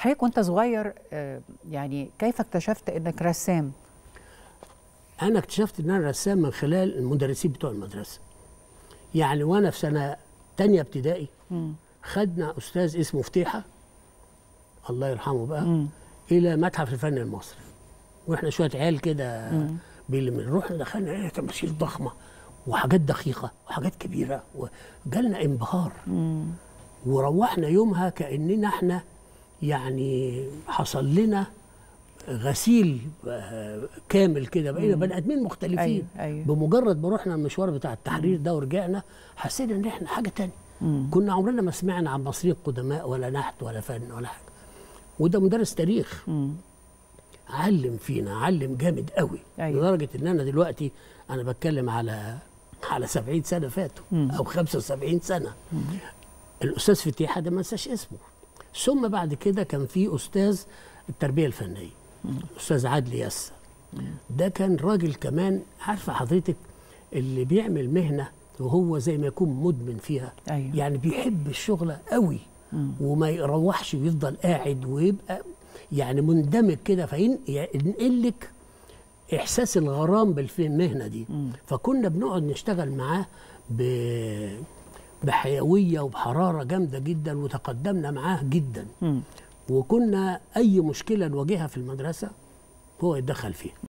حضرتك وانت صغير آه، يعني كيف اكتشفت انك رسام انا اكتشفت ان انا رسام من خلال المدرسين بتوع المدرسه يعني وانا في سنه تانية ابتدائي خدنا استاذ اسمه فتيحه الله يرحمه بقى الى متحف الفن المصري واحنا شويه عيال كده بال- رحنا دخلنا لقينا تماثيل ضخمه وحاجات دقيقه وحاجات كبيره وجالنا انبهار وروحنا يومها كاننا احنا يعني حصل لنا غسيل آه، كامل كده بقينا بني ادمين مختلفين أيوة، أيوة. بمجرد ما رحنا المشوار بتاع التحرير ده ورجعنا حسينا ان احنا حاجه تانية كنا عمرنا ما سمعنا عن مصريين قدماء ولا نحت ولا فن ولا حاجه وده مدرس تاريخ علم فينا علم جامد قوي أيوة. لدرجه ان انا دلوقتي انا بتكلم على على 70 سنه فاتوا او 75 سنه الاستاذ فتيحه ده ما انساش اسمه ثم بعد كده كان في استاذ التربيه الفنيه استاذ عادل ياسا ده كان راجل كمان عارفه حضرتك اللي بيعمل مهنه وهو زي ما يكون مدمن فيها أيوة. يعني بيحب الشغل قوي وما يروحش ويفضل قاعد ويبقى يعني مندمج كده فينقل لك احساس الغرام بالمهنه دي فكنا بنقعد نشتغل معاه ب بحيويه وبحراره جامده جدا وتقدمنا معاه جدا وكنا اي مشكله نواجهها في المدرسه هو يتدخل فيها